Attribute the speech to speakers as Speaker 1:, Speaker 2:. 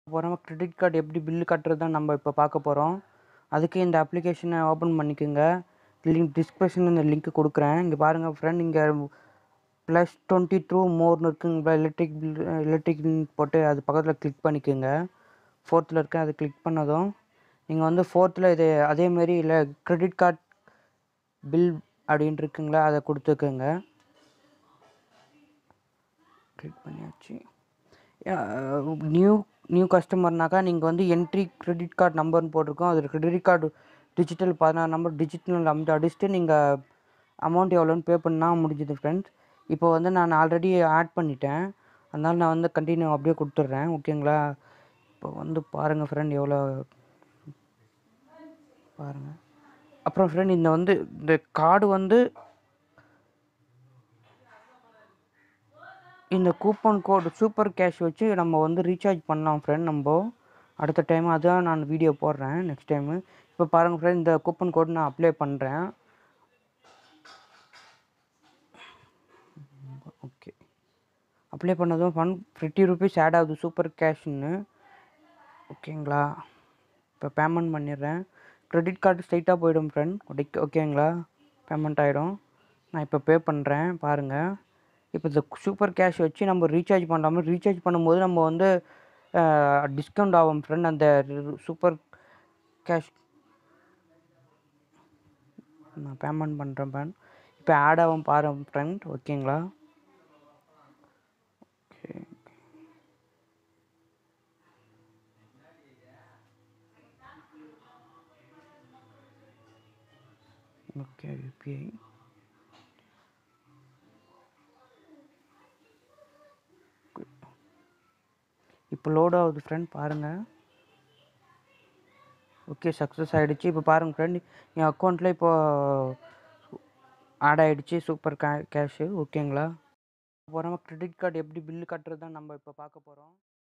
Speaker 1: போகிறோம் credit card எப்படி bill கட்டுறது தான் நம்ம இப்போ பார்க்க போகிறோம் அதுக்கு இந்த அப்ளிகேஷனை ஓப்பன் பண்ணிக்கோங்க லிங்க் டிஸ்கிரிப்ஷனில் இந்த லிங்க் கொடுக்குறேன் இங்கே பாருங்கள் ஃப்ரெண்ட் இங்கே ப்ளஸ் டுவெண்ட்டி டூ மோர்னு இருக்குங்க எலக்ட்ரிக் பில் எலக்ட்ரிக் போட்டு அது பக்கத்தில் கிளிக் பண்ணிக்கோங்க ஃபோர்த்தில் இருக்க அதை கிளிக் பண்ணதும் நீங்கள் வந்து ஃபோர்த்தில் இது அதேமாரி இல்லை கிரெடிட் கார்டு பில் அப்படின்னு இருக்குங்களா அதை கொடுத்துக்கோங்க கிளிக் பண்ணியாச்சு நியூ நியூ கஸ்டமர்னாக்கா நீங்கள் வந்து என்ட்ரி கிரெடிட் கார்டு நம்பர்னு போட்டிருக்கோம் அதில் கிரெடிட் கார்டு டிஜிட்டல் பதினாறு நம்பர் டிஜிட்டல் அமௌண்ட் அடிச்சுட்டு நீங்கள் அமௌண்ட் எவ்வளோன்னு பே பண்ணால் முடிஞ்சுது ஃப்ரெண்ட்ஸ் இப்போ வந்து நான் ஆல்ரெடி ஆட் பண்ணிட்டேன் அதனால் நான் வந்து கண்டினியூ அப்படியே கொடுத்துட்றேன் ஓகேங்களா இப்போ வந்து பாருங்கள் ஃப்ரெண்ட் எவ்வளோ பாருங்கள் அப்புறம் ஃப்ரெண்ட் இந்த வந்து இந்த கார்டு வந்து இந்த கூப்பன் கோடு சூப்பர் கேஷ் வச்சு நம்ம வந்து ரீசார்ஜ் பண்ணலாம் ஃப்ரெண்ட் நம்ம அடுத்த டைம் அதான் நான் வீடியோ போடுறேன் நெக்ஸ்ட் டைமு இப்போ பாருங்கள் ஃப்ரெண்ட் இந்த கூப்பன் கோடு நான் அப்ளை பண்ணுறேன் ஓகே அப்ளை பண்ணதும் ஃபன் ஃபிஃப்டி ருபீஸ் ஆட் ஆகுது சூப்பர் கேஷ்னு ஓகேங்களா இப்போ பேமெண்ட் பண்ணிடுறேன் க்ரெடிட் கார்டு ஸ்ட்ரைட்டாக போயிடும் ஃப்ரெண்ட் ஓகேங்களா பேமெண்ட் ஆகிடும் நான் இப்போ பே பண்ணுறேன் பாருங்கள் இப்போ இந்த சூப்பர் கேஷ் வச்சு நம்ம ரீசார்ஜ் பண்ணாமல் ரீசார்ஜ் பண்ணும்போது நம்ம வந்து டிஸ்கவுண்ட் ஆகும் ஃப்ரெண்ட் அந்த சூப்பர் கேஷ் நான் பேமெண்ட் பண்ணுறேன் பேன் இப்போ ஆட் ஆகும் பாரு ஃப்ரெண்ட் ஓகேங்களா ஓகே ஓகே யூபிஐ இப்போ லோட் ஆகுது ஃப்ரெண்ட் பாருங்கள் ஓகே சக்ஸஸ் ஆகிடுச்சு இப்போ பாருங்கள் ஃப்ரெண்ட் என் அக்கௌண்ட்டில் இப்போ ஆட் ஆகிடுச்சு சூப்பர் கே கேஷு ஓகேங்களா போகிறோம் கிரெடிட் கார்டு எப்படி பில்லு கட்டுறது தான் நம்ம இப்போ பார்க்க போகிறோம்